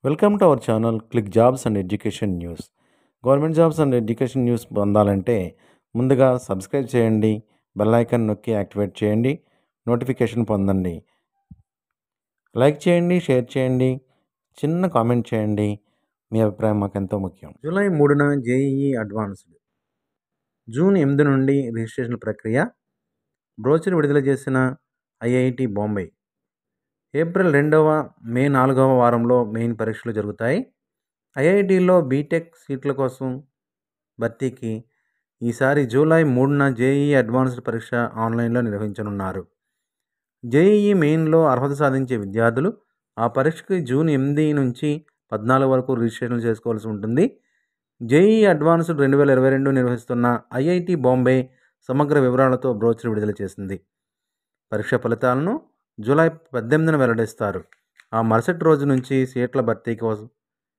welcome to our channel click jobs and education news government jobs and education news పొందాలంటే ముందుగా subscribe చేయండి bell icon నొక్కి activate చేయండి notification పొందండి like చేయండి షేర్ చేయండి చిన్న కామెంట్ చేయండి మీ అభిప్రాయం మాకు ఎంతో ముఖ్యం జూలై మూడున జేఈఈ అడ్వాన్స్డ్ జూన్ ఎనిమిది నుండి రిజిస్ట్రేషన్ ప్రక్రియ బ్రోచర్ విడుదల చేసిన ఐఐటి బాంబే ఏప్రిల్ రెండవ మే నాలుగవ వారంలో మెయిన్ పరీక్షలు జరుగుతాయి ఐఐటిలో బీటెక్ సీట్ల కోసం భర్తీకి ఈసారి జూలై మూడున జేఈఈ అడ్వాన్స్డ్ పరీక్ష ఆన్లైన్లో నిర్వహించనున్నారు జేఈఈ మెయిన్లో అర్హత సాధించే విద్యార్థులు ఆ పరీక్షకి జూన్ ఎనిమిది నుంచి పద్నాలుగు వరకు రిజిస్ట్రేషన్ చేసుకోవాల్సి ఉంటుంది జేఈఈ అడ్వాన్స్డ్ రెండు వేల ఇరవై రెండు నిర్వహిస్తున్న ఐఐటి బాంబే సమగ్ర వివరాలతో బ్రోచర్ విడుదల చేసింది పరీక్ష ఫలితాలను జూలై పద్దెనిమిదిన వెల్లడిస్తారు ఆ మరుసటి రోజు నుంచి సీట్ల భర్తీ కోసం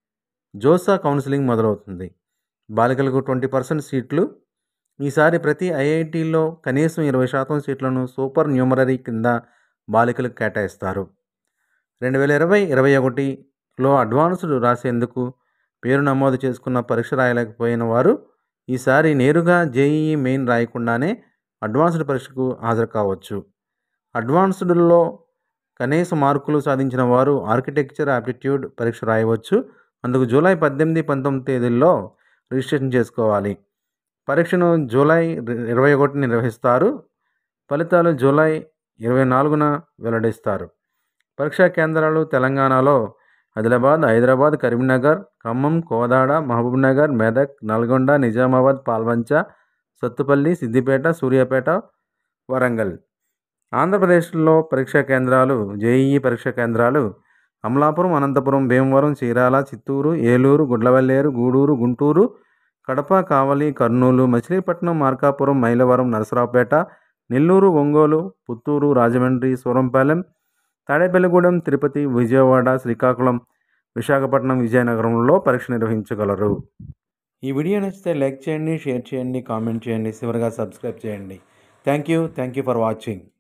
జోసా కౌన్సిలింగ్ మొదలవుతుంది బాలికలకు ట్వంటీ పర్సెంట్ సీట్లు ఈసారి ప్రతి ఐఐటిలో కనీసం ఇరవై శాతం సీట్లను సూపర్ న్యూమరరీ కింద బాలికలకు కేటాయిస్తారు రెండు వేల ఇరవై ఇరవై ఒకటిలో అడ్వాన్స్డ్ రాసేందుకు పేరు నమోదు చేసుకున్న పరీక్ష రాయలేకపోయిన వారు ఈసారి నేరుగా జేఈఈ మెయిన్ రాయకుండానే అడ్వాన్స్డ్ పరీక్షకు హాజరు కావచ్చు అడ్వాన్స్డ్లో కనీస మార్కులు సాధించిన వారు ఆర్కిటెక్చర్ ఆప్టిట్యూడ్ పరీక్ష రాయవచ్చు అందుకు జూలై పద్దెనిమిది పంతొమ్మిది తేదీల్లో రిజిస్ట్రేషన్ చేసుకోవాలి పరీక్షను జూలై ఇరవై ఒకటిని నిర్వహిస్తారు ఫలితాలు జూలై ఇరవై నాలుగున వెల్లడిస్తారు పరీక్షా కేంద్రాలు తెలంగాణలో ఆదిలాబాద్ హైదరాబాద్ కరీంనగర్ ఖమ్మం కోదాడ మహబూబ్నగర్ మెదక్ నల్గొండ నిజామాబాద్ పాల్వంచ సత్తుపల్లి సిద్దిపేట సూర్యాపేట వరంగల్ ఆంధ్రప్రదేశ్లో పరీక్షా కేంద్రాలు జేఈఈ పరీక్షా కేంద్రాలు అమలాపురం అనంతపురం భీమవరం చీరాల చిత్తూరు ఏలూరు గుడ్లవల్లేరు గూడూరు గుంటూరు కడప కావలి కర్నూలు మచిలీపట్నం మార్కాపురం మైలవరం నరసరావుపేట నెల్లూరు ఒంగోలు పుత్తూరు రాజమండ్రి సూరంపాలెం తాడేపల్లిగూడెం తిరుపతి విజయవాడ శ్రీకాకుళం విశాఖపట్నం విజయనగరంలో పరీక్ష నిర్వహించగలరు ఈ వీడియో నచ్చితే లైక్ చేయండి షేర్ చేయండి కామెంట్ చేయండి చివరిగా సబ్స్క్రైబ్ చేయండి thank you thank you for watching